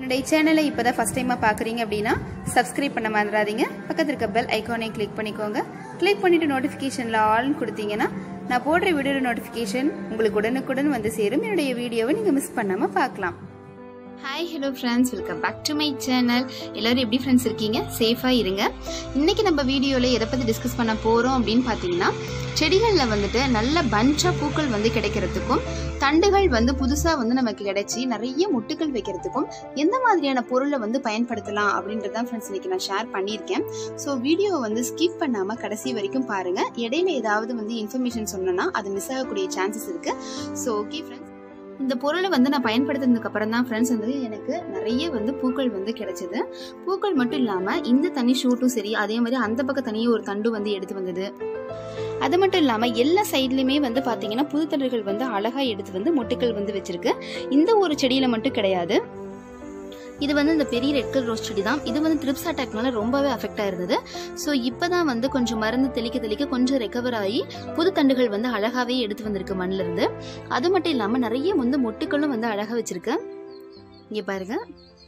என்னுடைய சேனலை இப்போ தான் ஃபஸ்ட் டைமாக பார்க்குறீங்க அப்படின்னா சப்ஸ்கிரைப் பண்ண மறந்துடாதீங்க பக்கத்தில் இருக்க பெல் ஐக்கானை கிளிக் பண்ணிக்கோங்க கிளிக் பண்ணிவிட்டு நோட்டிஃபிகேஷனில் ஆல்னு கொடுத்தீங்கன்னா நான் போடுற வீடியோ நோட்டிஃபிகேஷன் உங்களுக்கு உடனுக்குடன் வந்து சேரும் என்னுடைய வீடியோவை நீங்கள் மிஸ் பண்ணாமல் பார்க்கலாம் hi hello friends welcome back to my channel எல்லோரும் எப்படி ஃப்ரெண்ட்ஸ் இருக்கீங்க சேஃபாக இருங்க இன்றைக்கி நம்ம வீடியோவில் எதை பற்றி டிஸ்கஸ் பண்ண போகிறோம் அப்படின்னு பார்த்தீங்கன்னா செடிகளில் வந்துட்டு நல்ல பஞ்சாக பூக்கள் வந்து கிடைக்கிறதுக்கும் தண்டுகள் வந்து புதுசாக வந்து நமக்கு கிடைச்சி நிறைய முட்டுகள் வைக்கிறதுக்கும் எந்த மாதிரியான பொருளை வந்து பயன்படுத்தலாம் அப்படின்றதான் ஃப்ரெண்ட்ஸ் இன்றைக்கி நான் ஷேர் பண்ணியிருக்கேன் ஸோ வீடியோவை வந்து ஸ்கிப் பண்ணாமல் கடைசி வரைக்கும் பாருங்கள் இடையில ஏதாவது வந்து இன்ஃபர்மேஷன் சொன்னோன்னா அது மிஸ் ஆகக்கூடிய சான்சஸ் இருக்குது ஸோ ஓகே ஃப்ரெண்ட்ஸ் இந்த பொருளை வந்து நான் பயன்படுத்தினதுக்கு அப்புறம் தான் ஃப்ரெண்ட்ஸ் வந்து எனக்கு நிறைய வந்து பூக்கள் வந்து கிடைச்சது பூக்கள் மட்டும் இல்லாமல் இந்த தனி ஷூட்டும் சரி அதே மாதிரி அந்த பக்கம் தனியாக ஒரு தண்டு வந்து எடுத்து வந்தது அது மட்டும் இல்லாமல் எல்லா சைட்லையுமே வந்து பார்த்தீங்கன்னா புது தண்டுகள் வந்து அழகாக எடுத்து வந்து மொட்டுக்கள் வந்து வச்சிருக்கு இந்த ஒரு செடியில் மட்டும் கிடையாது இது வந்து இந்த பெரிய ரெட் கலர் ரோஸ் செடி தான் இது வந்து த்ரிப்ஸ் அட்டாக்னால ரொம்பவே அஃபெக்ட் ஆயிருந்தது ஸோ இப்போ தான் வந்து கொஞ்சம் மருந்து தெளிக்க தெளிக்க கொஞ்சம் ரெக்கவர் ஆகி புது தண்டுகள் வந்து அழகாகவே எடுத்து வந்திருக்கு மண்ணில் இருந்து அது மட்டும் இல்லாமல் நிறைய வந்து மொட்டுக்களும் வந்து அழகாக வச்சிருக்கு இங்கே பாருங்க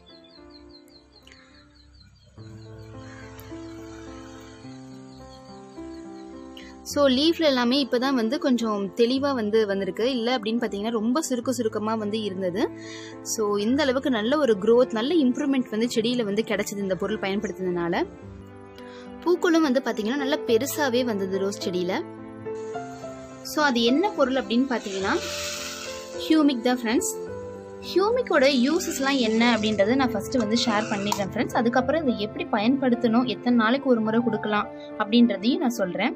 ஸோ லீஃப்ல எல்லாமே இப்போ தான் வந்து கொஞ்சம் தெளிவாக வந்து வந்திருக்கு இல்லை அப்படின்னு பார்த்தீங்கன்னா ரொம்ப சுருக்க சுருக்கமாக வந்து இருந்தது ஸோ இந்த அளவுக்கு நல்ல ஒரு க்ரோத் நல்ல இம்ப்ரூவ்மெண்ட் வந்து செடியில் வந்து கிடைச்சது இந்த பொருள் பயன்படுத்தினதுனால பூக்களும் வந்து பார்த்தீங்கன்னா நல்லா பெருசாகவே வந்தது ரோஸ் செடியில் ஸோ அது என்ன பொருள் அப்படின்னு பார்த்தீங்கன்னா ஹியூமிக் தான் ஃப்ரெண்ட்ஸ் ஹியூமிக்கோட யூசஸ்லாம் என்ன அப்படின்றத நான் ஃபஸ்ட்டு வந்து ஷேர் பண்ணிடுறேன் ஃப்ரெண்ட்ஸ் அதுக்கப்புறம் இதை எப்படி பயன்படுத்தணும் எத்தனை நாளைக்கு ஒரு முறை கொடுக்கலாம் அப்படின்றதையும் நான் சொல்கிறேன்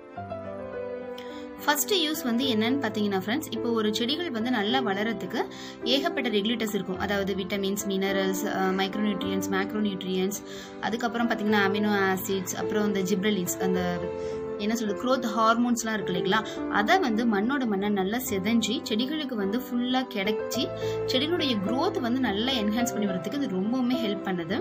ஃபர்ஸ்ட் யூஸ் வந்து என்னன்னு பார்த்தீங்கன்னா ஃப்ரெண்ட்ஸ் இப்போ ஒரு செடிகள் வந்து நல்லா வளரத்துக்கு ஏகப்பட்ட ரெகுலேட்டர்ஸ் இருக்கும் அதாவது விட்டமின்ஸ் மினரல்ஸ் மைக்ரோநியூட்ரியன்ஸ் மேக்ரோநியூட்ரியன்ஸ் அதுக்கப்புறம் பார்த்தீங்கன்னா அமினோ ஆசிட்ஸ் அப்புறம் இந்த ஜிப்ரலின்ஸ் அந்த என்ன சொல்றது க்ரோத் ஹார்மோன்ஸ்லாம் இருக்கு இல்லைங்களா அதை வந்து மண்ணோட மண்ணை நல்லா செதஞ்சி செடிகளுக்கு வந்து ஃபுல்லாக கிடைச்சி செடிகளுடைய க்ரோத் வந்து நல்லா என்ஹான்ஸ் பண்ணி வரதுக்கு இது ரொம்பவுமே ஹெல்ப் பண்ணுது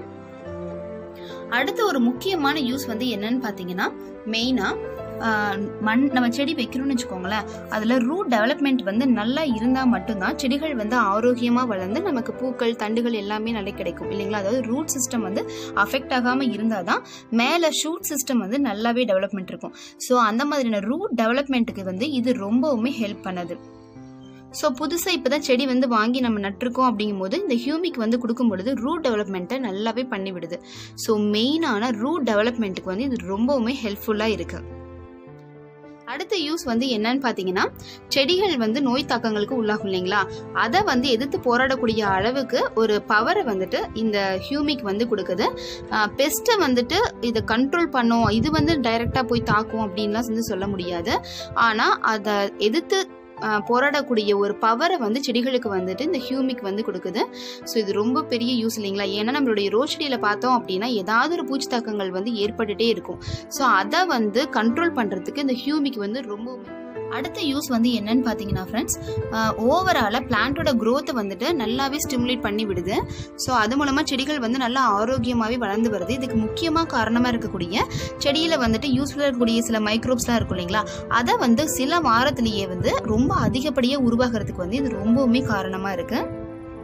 அடுத்த ஒரு முக்கியமான யூஸ் வந்து என்னன்னு பார்த்தீங்கன்னா மெயினாக மண் நம்ம செடி வைக்கிறோம்னு வச்சுக்கோங்களேன் அதில் ரூட் டெவலப்மெண்ட் வந்து நல்லா இருந்தால் மட்டும்தான் செடிகள் வந்து ஆரோக்கியமாக வளர்ந்து நமக்கு பூக்கள் தண்டுகள் எல்லாமே நல்லா கிடைக்கும் இல்லைங்களா அதாவது ரூட் சிஸ்டம் வந்து அஃபெக்ட் ஆகாமல் இருந்தால் தான் மேலே ஷூட் சிஸ்டம் வந்து நல்லாவே டெவலப்மெண்ட் இருக்கும் ஸோ அந்த மாதிரியான ரூட் டெவலப்மெண்ட்டுக்கு வந்து இது ரொம்பவுமே ஹெல்ப் பண்ணுது ஸோ புதுசாக இப்போ தான் செடி வந்து வாங்கி நம்ம நட்டிருக்கோம் அப்படிங்கும்போது இந்த ஹியூமிக் வந்து கொடுக்கும் பொழுது ரூட் டெவலப்மெண்ட்டை நல்லாவே பண்ணி விடுது ஸோ மெயினான ரூட் டெவலப்மெண்ட்டுக்கு வந்து இது ரொம்பவுமே ஹெல்ப்ஃபுல்லாக இருக்குது அடுத்த யூஸ் வந்து என்னன்னு பார்த்தீங்கன்னா செடிகள் வந்து நோய் தாக்கங்களுக்கு உள்ளாகும் இல்லைங்களா அதை வந்து எதிர்த்து போராடக்கூடிய அளவுக்கு ஒரு பவரை வந்துட்டு இந்த ஹியூமிக் வந்து கொடுக்குது பெஸ்ட்டை வந்துட்டு இதை கண்ட்ரோல் பண்ணும் இது வந்து டைரெக்டாக போய் தாக்கும் அப்படின்லாம் வந்து சொல்ல முடியாது ஆனால் அதை எதிர்த்து போராடக்கூடிய ஒரு பவரை வந்து செடிகளுக்கு வந்துட்டு இந்த ஹியூமிக் வந்து கொடுக்குது ஸோ இது ரொம்ப பெரிய யூஸ் இல்லைங்களா ஏன்னா நம்மளுடைய ரோஸ் செடியில் பார்த்தோம் அப்படின்னா ஏதாவது ஒரு பூச்சி தாக்கங்கள் வந்து ஏற்பட்டுட்டே இருக்கும் ஸோ அதை வந்து கண்ட்ரோல் பண்ணுறதுக்கு இந்த ஹியூமிக் வந்து ரொம்ப அடுத்த யூஸ் வந்து என்னன்னு பார்த்தீங்கன்னா ஃப்ரெண்ட்ஸ் ஓவராலாக பிளான்ட்டோட க்ரோத்தை வந்துட்டு நல்லாவே ஸ்டிமுலேட் பண்ணி விடுது ஸோ அது மூலமாக செடிகள் வந்து நல்லா ஆரோக்கியமாகவே வளர்ந்து வருது இதுக்கு முக்கியமாக காரணமாக இருக்கக்கூடிய செடியில் வந்துட்டு யூஸ்ஃபுல்லாக இருக்கக்கூடிய சில மைக்ரோப்ஸ்லாம் இருக்கும் இல்லைங்களா அதை வந்து சில வாரத்திலேயே வந்து ரொம்ப அதிகப்படியாக உருவாகிறதுக்கு வந்து இது ரொம்பவுமே காரணமாக இருக்குது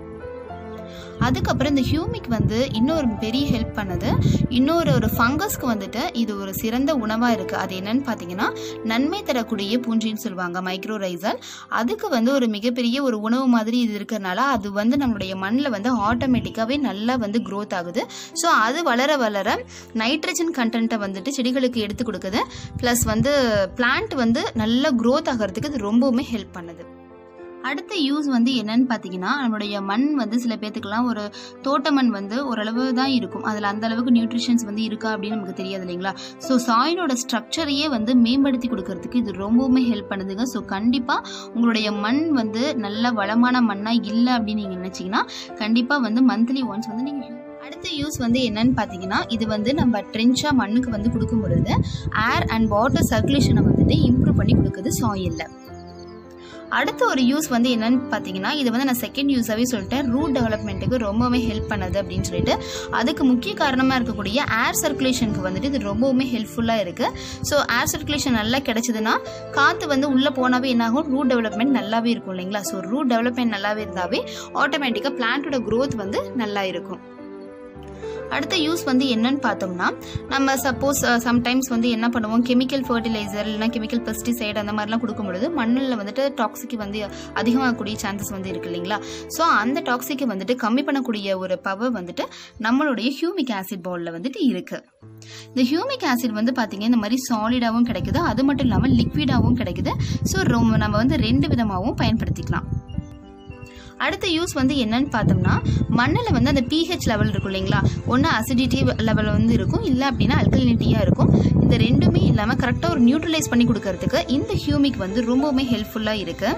அதுக்கப்புறம் இந்த ஹியூமிக் வந்து இன்னொரு பெரிய ஹெல்ப் பண்ணுது இன்னொரு ஒரு ஃபங்கஸ்க்கு வந்துட்டு இது ஒரு சிறந்த உணவாக இருக்குது அது என்னன்னு பார்த்தீங்கன்னா நன்மை தரக்கூடிய பூஞ்சின்னு சொல்லுவாங்க மைக்ரோரைசல் அதுக்கு வந்து ஒரு மிகப்பெரிய ஒரு உணவு மாதிரி இது இருக்கிறனால அது வந்து நம்மளுடைய மண்ணில் வந்து ஆட்டோமேட்டிக்காகவே நல்லா வந்து க்ரோத் ஆகுது ஸோ அது வளர வளர நைட்ரஜன் கண்டென்ட்டை வந்துட்டு செடிகளுக்கு எடுத்து கொடுக்குது ப்ளஸ் வந்து பிளான்ட் வந்து நல்லா க்ரோத் ஆகிறதுக்கு இது ரொம்பவுமே ஹெல்ப் பண்ணுது அடுத்த யூஸ் வந்து என்னன்னு பார்த்தீங்கன்னா நம்மளுடைய மண் வந்து சில பேர்த்துக்கெல்லாம் ஒரு தோட்ட மண் வந்து ஓரளவு தான் இருக்கும் அதில் அந்த அளவுக்கு நியூட்ரிஷன்ஸ் வந்து இருக்கா அப்படின்னு நமக்கு தெரியாது இல்லைங்களா ஸோ சாயிலோட ஸ்ட்ரக்சரையே வந்து மேம்படுத்தி கொடுக்கறதுக்கு இது ரொம்பவுமே ஹெல்ப் பண்ணுதுங்க ஸோ கண்டிப்பாக உங்களுடைய மண் வந்து நல்ல வளமான மண்ணாக இல்லை அப்படின்னு நீங்கள் நினச்சிங்கன்னா கண்டிப்பாக வந்து மந்த்லி ஒன்ஸ் வந்து நீங்கள் அடுத்த யூஸ் வந்து என்னன்னு பார்த்தீங்கன்னா இது வந்து நம்ம ட்ரென்ச்சாக மண்ணுக்கு வந்து கொடுக்கும் பொழுது ஏர் அண்ட் வாட்டர் சர்க்குலேஷனை வந்துட்டு இம்ப்ரூவ் பண்ணி கொடுக்குது சாயிலில் அடுத்த ஒரு யூஸ் வந்து என்னன்னு பார்த்தீங்கன்னா இது வந்து நான் செகண்ட் யூஸாகவே சொல்லிட்டேன் ரூட் டெவலப்மெண்ட்டுக்கு ரொம்பவே ஹெல்ப் பண்ணுது அப்படின்னு சொல்லிட்டு அதுக்கு முக்கிய காரணமாக இருக்கக்கூடிய ஏர் சர்க்குலேஷனுக்கு வந்துட்டு இது ரொம்பவுமே ஹெல்ப்ஃபுல்லாக இருக்குது ஸோ ஏர் சர்க்குலேஷன் நல்லா கிடைச்சதுன்னா காற்று வந்து உள்ளே போனாவே என்னாகும் ரூட் டெவலப்மெண்ட் நல்லாவே இருக்கும் இல்லைங்களா ஸோ ரூட் டெவலப்மெண்ட் நல்லாவே இருந்தாவே ஆட்டோமேட்டிக்காக பிளான்ட்டோட growth வந்து நல்லா இருக்கும் அடுத்த யூஸ் வந்து என்னன்னு பார்த்தோம்னா நம்ம சப்போஸ் சம்டைம்ஸ் வந்து என்ன பண்ணுவோம் கெமிக்கல் ஃபர்டிலைசர் இல்லைனா கெமிக்கல் பெஸ்டிசைட் அந்த மாதிரிலாம் கொடுக்கும் பொழுது மண்ணில் வந்துட்டு டாக்ஸிக் வந்து அதிகமாகக்கூடிய சான்சஸ் வந்து இருக்கு இல்லைங்களா ஸோ அந்த டாக்ஸிக்கை வந்துட்டு கம்மி பண்ணக்கூடிய ஒரு பவர் வந்துட்டு நம்மளுடைய ஹியூமிக் ஆசிட் பவுலில் வந்துட்டு இருக்கு இந்த ஹியூமிக் ஆசிட் வந்து பார்த்தீங்க இந்த மாதிரி சாலிடாகவும் கிடைக்குது அது மட்டும் இல்லாமல் லிக்விடாகவும் கிடைக்குது ஸோ ரொம்ப நம்ம வந்து ரெண்டு விதமாகவும் பயன்படுத்திக்கலாம் அடுத்த யூஸ் வந்து என்னன்னு பார்த்தோம்னா மண்ணில் வந்து அந்த பிஹெச் லெவல் இருக்கும் இல்லைங்களா ஒன்று அசிடிட்டி லெவல் வந்து இருக்கும் இல்லை அப்படின்னா அல்கலினிட்டியாக இருக்கும் இந்த ரெண்டுமே இல்லாமல் கரெக்டாக ஒரு நியூட்ரலைஸ் பண்ணி கொடுக்கறதுக்கு இந்த ஹியூமிக் வந்து ரொம்பவுமே ஹெல்ப்ஃபுல்லாக இருக்கு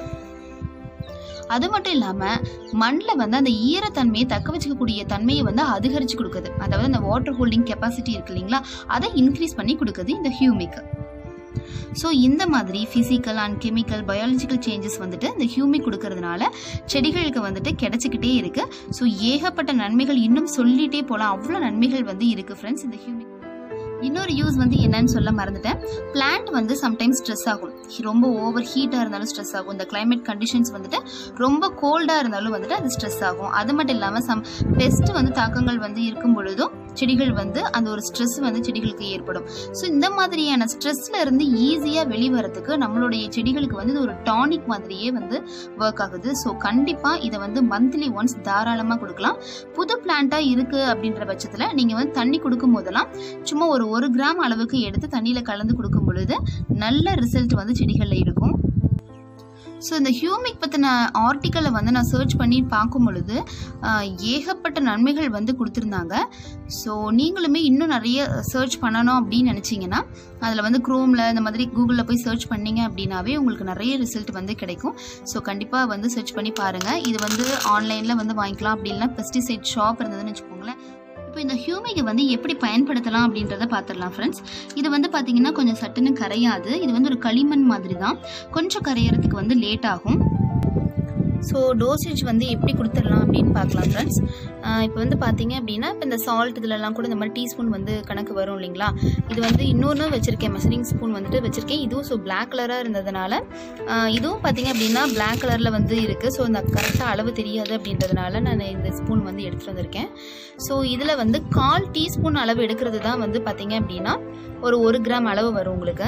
அது மட்டும் இல்லாமல் மண்ணில் வந்து அந்த ஈரத்தன்மையை தக்க வச்சுக்கக்கூடிய தன்மையை வந்து அதிகரித்து கொடுக்குது அதாவது அந்த வாட்டர் ஹோல்டிங் கெப்பாசிட்டி இருக்கு இல்லைங்களா அதை இன்க்ரீஸ் பண்ணி கொடுக்குது இந்த ஹியூமிக் ஸோ இந்த மாதிரி physical and chemical biological changes வந்துட்டு இந்த ஹியூமிக் கொடுக்கறதுனால செடிகளுக்கு வந்துட்டு கிடைச்சிக்கிட்டே இருக்கு ஸோ ஏகப்பட்ட நன்மைகள் இன்னும் சொல்லிட்டே போகலாம் அவ்வளோ நன்மைகள் வந்து இருக்கு ஃப்ரெண்ட்ஸ் இந்த ஹியூமிக் இன்னொரு யூஸ் வந்து என்னன்னு சொல்ல மறந்துட்டேன் பிளான்ட் வந்து சம்டைம்ஸ் ஸ்ட்ரெஸ் ஆகும் ரொம்ப ஓவர் ஹீட்டாக இருந்தாலும் ஸ்ட்ரெஸ் ஆகும் இந்த கிளைமேட் கண்டிஷன்ஸ் வந்துட்டு ரொம்ப கோல்டாக இருந்தாலும் வந்துட்டு அது ஸ்ட்ரெஸ் ஆகும் அது மட்டும் இல்லாமல் சம் பெஸ்ட் வந்து தாக்கங்கள் வந்து இருக்கும் பொழுதும் செடிகள் வந்து அந்த ஒரு ஸ்ட்ரெஸ் வந்து செடிகளுக்கு ஏற்படும் ஸோ இந்த மாதிரியான ஸ்ட்ரெஸ்ல இருந்து ஈஸியாக வெளிவரத்துக்கு நம்மளுடைய செடிகளுக்கு வந்து இது ஒரு டானிக் மாதிரியே வந்து ஒர்க் ஆகுது ஸோ கண்டிப்பாக இதை வந்து மந்த்லி ஒன்ஸ் தாராளமாக கொடுக்கலாம் புது பிளான்ட்டாக இருக்குது அப்படின்ற பட்சத்தில் நீங்கள் வந்து தண்ணி கொடுக்கும் போதெல்லாம் சும்மா ஒரு ஒரு கிராம் அளவுக்கு எடுத்து தண்ணியில் கலந்து கொடுக்கும் பொழுது நல்ல ரிசல்ட் வந்து செடிகளில் இருக்கும் ஸோ இந்த ஹியூமிக் பற்றின ஆர்டிக்கலை வந்து நான் சர்ச் பண்ணி பார்க்கும் பொழுது ஆஹ், ஏகப்பட்ட நன்மைகள் வந்து கொடுத்துருந்தாங்க ஸோ நீங்களுமே இன்னும் நிறைய சர்ச் பண்ணணும் அப்படின்னு நினச்சிங்கன்னா அதில் வந்து க்ரோமில் இந்த மாதிரி கூகுளில் போய் சர்ச் பண்ணீங்க அப்படின்னாவே உங்களுக்கு நிறைய ரிசல்ட் வந்து கிடைக்கும் ஸோ கண்டிப்பாக வந்து சர்ச் பண்ணி பாருங்கள் இது வந்து ஆன்லைனில் வந்து வாங்கிக்கலாம் அப்படி இல்லைனா பெஸ்டிசைட் ஷாப் இருந்ததுன்னு வச்சுக்கோங்களேன் இப்போ இந்த ஹியூமிகை வந்து எப்படி பயன்படுத்தலாம் அப்படின்றத பார்த்துடலாம் ஃப்ரெண்ட்ஸ் இது வந்து பார்த்தீங்கன்னா கொஞ்சம் சட்டுன்னு கரையாது இது வந்து ஒரு களிமண் மாதிரி தான் கொஞ்சம் கரையறதுக்கு வந்து லேட் ஆகும் ஸோ டோசேஜ் வந்து எப்படி கொடுத்துடலாம் அப்படின்னு பார்க்கலாம் ஃப்ரெண்ட்ஸ் இப்போ வந்து பார்த்தீங்க அப்படின்னா இப்போ இந்த சால்ட் இதுலலாம் கூட இந்த மாதிரி டீஸ்பூன் வந்து கணக்கு வரும் இல்லைங்களா இது வந்து இன்னொன்று வச்சுருக்கேன் மெஷரிங் ஸ்பூன் வந்துட்டு வச்சுருக்கேன் இதுவும் ஸோ பிளாக் கலராக இருந்ததுனால ஆஹ் இதுவும் பார்த்தீங்க அப்படின்னா பிளாக் கலரில் வந்து இருக்குது ஸோ இந்த கரெக்டாக அளவு தெரியாது அப்படின்றதுனால நான் இந்த ஸ்பூன் வந்து எடுத்துகிட்டு வந்திருக்கேன் ஸோ இதில் வந்து கால் டீஸ்பூன் அளவு எடுக்கிறது தான் வந்து பார்த்தீங்க அப்படின்னா ஒரு ஒரு கிராம் அளவு வரும் உங்களுக்கு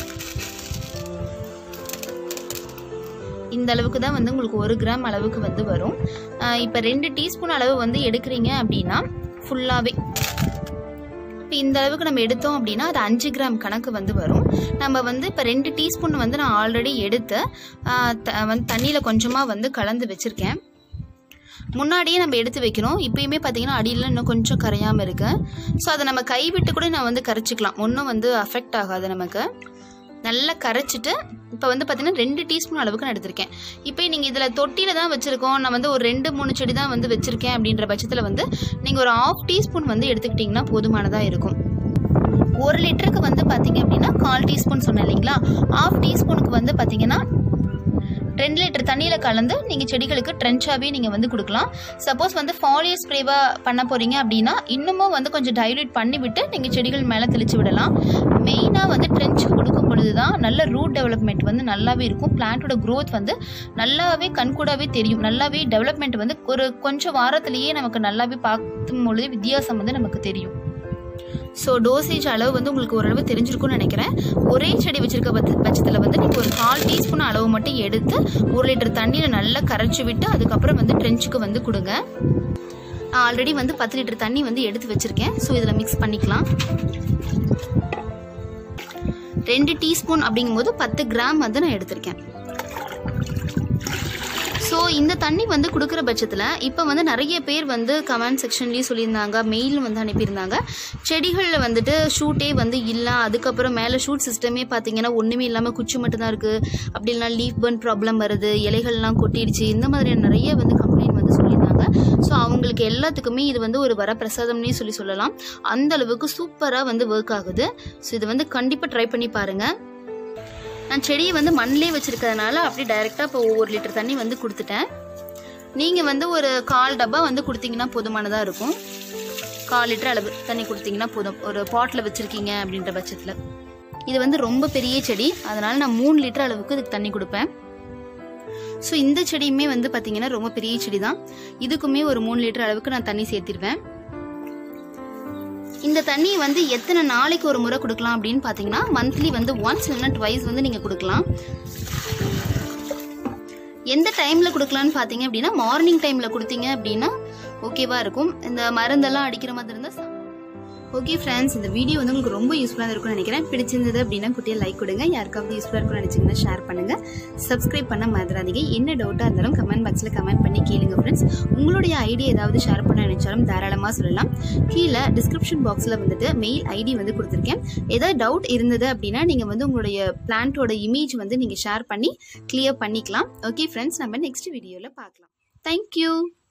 இந்த அளவுக்கு தான் வந்து உங்களுக்கு ஒரு கிராம் அளவுக்கு வந்து வரும் இப்போ ரெண்டு டீஸ்பூன் அளவு வந்து எடுக்கிறீங்க அப்படின்னா ஃபுல்லாகவே இப்போ இந்த அளவுக்கு நம்ம எடுத்தோம் அப்படின்னா அது அஞ்சு கிராம் கணக்கு வந்து வரும் நம்ம வந்து இப்போ ரெண்டு டீஸ்பூன் வந்து நான் ஆல்ரெடி எடுத்து ஆஹ் த- வந்து தண்ணியில் கொஞ்சமாக வந்து கலந்து வச்சுருக்கேன் முன்னாடியே நம்ம எடுத்து வைக்கணும் இப்பயுமே பார்த்தீங்கன்னா அடியில் இன்னும் கொஞ்சம் கரையாமல் இருக்கு ஸோ அதை நம்ம கைவிட்டு கூட நான் வந்து கரைச்சிக்கலாம் ஒன்றும் வந்து அஃபெக்ட் ஆகாது நமக்கு நல்லா கரைச்சிட்டு இப்போ வந்து பார்த்தீங்கன்னா ரெண்டு டீஸ்பூன் அளவுக்கு நான் எடுத்திருக்கேன் இப்போ நீங்கள் இதில் தொட்டியில் தான் வச்சுருக்கோம் நான் வந்து ஒரு ரெண்டு மூணு செடி தான் வந்து வச்சுருக்கேன் அப்படின்ற பட்சத்தில் வந்து நீங்கள் ஒரு ஆஃப் டீஸ்பூன் வந்து எடுத்துக்கிட்டிங்கன்னா போதுமானதாக இருக்கும் ஒரு லிட்டருக்கு வந்து பார்த்தீங்க அப்படின்னா கால் டீஸ்பூன் சொன்னேன் இல்லைங்களா ஆஃப் டீஸ்பூனுக்கு வந்து பார்த்தீங்கன்னா ரெண்டு லிட்டர் தண்ணியில் கலந்து நீங்கள் செடிகளுக்கு ட்ரென்ச்சாகவே நீங்கள் வந்து கொடுக்கலாம் சப்போஸ் வந்து ஃபாலியர் ஸ்ப்ரேவாக பண்ண போகிறீங்க அப்படின்னா இன்னமும் வந்து கொஞ்சம் டைல்யூட் பண்ணி விட்டு நீங்கள் செடிகள் மேலே தெளிச்சு விடலாம் மெயினாக வந்து ட்ரென்ச் கொடுக்கும் பொழுது தான் நல்ல ரூட் டெவலப்மெண்ட் வந்து நல்லாவே இருக்கும் பிளான்ட்டோட growth வந்து நல்லாவே கண்கூடாவே தெரியும் நல்லாவே டெவலப்மெண்ட் வந்து ஒரு கொஞ்சம் வாரத்திலேயே நமக்கு நல்லாவே பார்க்கும் பொழுது வித்தியாசம் வந்து நமக்கு தெரியும் ஸோ டோசேஜ் அளவு வந்து உங்களுக்கு ஓரளவு தெரிஞ்சிருக்கும்னு நினைக்கிறேன் ஒரே செடி வச்சிருக்க பட்ச- பட்சத்தில் வந்து நீங்கள் ஒரு கால் டீஸ்பூன் அளவு மட்டும் எடுத்து ஒரு லிட்டர் தண்ணியில் நல்லா கரைச்சி விட்டு அதுக்கப்புறம் வந்து ட்ரென்ச்சுக்கு வந்து கொடுங்க நான் ஆல்ரெடி வந்து பத்து லிட்டர் தண்ணி வந்து எடுத்து வச்சிருக்கேன் ஸோ இதில் மிக்ஸ் பண்ணிக்கலாம் ரெண்டு டீஸ்பூன் அப்படிங்கும்போது பத்து கிராம் வந்து நான் எடுத்திருக்கேன் ஸோ இந்த தண்ணி வந்து கொடுக்குற பட்சத்தில் இப்போ வந்து நிறைய பேர் வந்து கமெண்ட் செக்ஷன்லேயும் சொல்லியிருந்தாங்க மெயில் வந்து அனுப்பியிருந்தாங்க செடிகளில் வந்துட்டு ஷூட்டே வந்து இல்லை அதுக்கப்புறம் மேலே ஷூட் சிஸ்டமே பார்த்தீங்கன்னா ஒன்றுமே இல்லாமல் குச்சி மட்டும் தான் இருக்குது அப்படி இல்லைனா லீஃப் பர்ன் ப்ராப்ளம் வருது இலைகள்லாம் கொட்டிடுச்சு இந்த மாதிரியான நிறைய வந்து கம்ப்ளைண்ட் வந்து சொல்லியிருந்தாங்க ஸோ அவங்களுக்கு எல்லாத்துக்குமே இது வந்து ஒரு வரப்பிரசாதம்னே சொல்லி சொல்லலாம் அந்த அளவுக்கு சூப்பராக வந்து ஒர்க் ஆகுது ஸோ இது வந்து கண்டிப்பாக ட்ரை பண்ணி பாருங்கள் நான் செடியை வந்து மண்ணிலே வச்சிருக்கிறதுனால அப்படி டைரெக்டாக இப்போ ஒவ்வொரு லிட்டர் தண்ணி வந்து கொடுத்துட்டேன் நீங்கள் வந்து ஒரு கால் டப்பா வந்து கொடுத்தீங்கன்னா போதுமானதாக இருக்கும் கால் லிட்டர் அளவு தண்ணி கொடுத்தீங்கன்னா போதும் ஒரு பாட்டில் வச்சுருக்கீங்க அப்படின்ற பட்சத்தில் இது வந்து ரொம்ப பெரிய செடி அதனால் நான் மூணு லிட்டர் அளவுக்கு இதுக்கு தண்ணி கொடுப்பேன் ஸோ இந்த செடியுமே வந்து பார்த்தீங்கன்னா ரொம்ப பெரிய செடி தான் இதுக்குமே ஒரு மூணு லிட்டர் அளவுக்கு நான் தண்ணி சேர்த்திருவேன் இந்த தண்ணியை வந்து எத்தனை நாளைக்கு ஒரு முறை கொடுக்கலாம் அப்படின்னு பார்த்தீங்கன்னா மந்த்லி வந்து ஒன்ஸ் இல்லைன்னா ட்வைஸ் வந்து நீங்கள் கொடுக்கலாம் எந்த டைமில் கொடுக்கலான்னு பார்த்தீங்க அப்படின்னா மார்னிங் டைமில் கொடுத்தீங்க அப்படின்னா ஓகேவா இருக்கும் இந்த மருந்தெல்லாம் அடிக்கிற மாதிரி இருந்தால் ஓகே ஃப்ரெண்ட்ஸ் இந்த வீடியோ வந்து உங்களுக்கு ரொம்ப யூஸ்ஃபுல்லாக இருக்கும்னு நினைக்கிறேன் பிடிச்சிருந்தது அப்படின்னா குட்டியை லைக் கொடுங்க யாருக்காவது யூஸ்ஃபுல்லாக இருக்கும்னு நினச்சிங்கன்னா ஷேர் பண்ணுங்க சப்ஸ்கிரைப் பண்ண மறந்துடாதீங்க என்ன டவுட்டாக இருந்தாலும் கமெண்ட் பாக்ஸில் கமெண்ட் பண்ணி கேளுங்க ஃப்ரெண்ட்ஸ் உங்களுடைய ஐடியா ஏதாவது ஷேர் பண்ண நினைச்சாலும் தாராளமாக சொல்லலாம் கீழே டிஸ்கிரிப்ஷன் பாக்ஸில் வந்துட்டு மெயில் ஐடி வந்து கொடுத்துருக்கேன் ஏதாவது டவுட் இருந்தது அப்படின்னா நீங்கள் வந்து உங்களுடைய பிளான்ட்டோட இமேஜ் வந்து நீங்கள் ஷேர் பண்ணி கிளியர் பண்ணிக்கலாம் ஓகே ஃப்ரெண்ட்ஸ் நம்ம நெக்ஸ்ட் வீடியோவில் பார்க்கலாம் தேங்க்யூ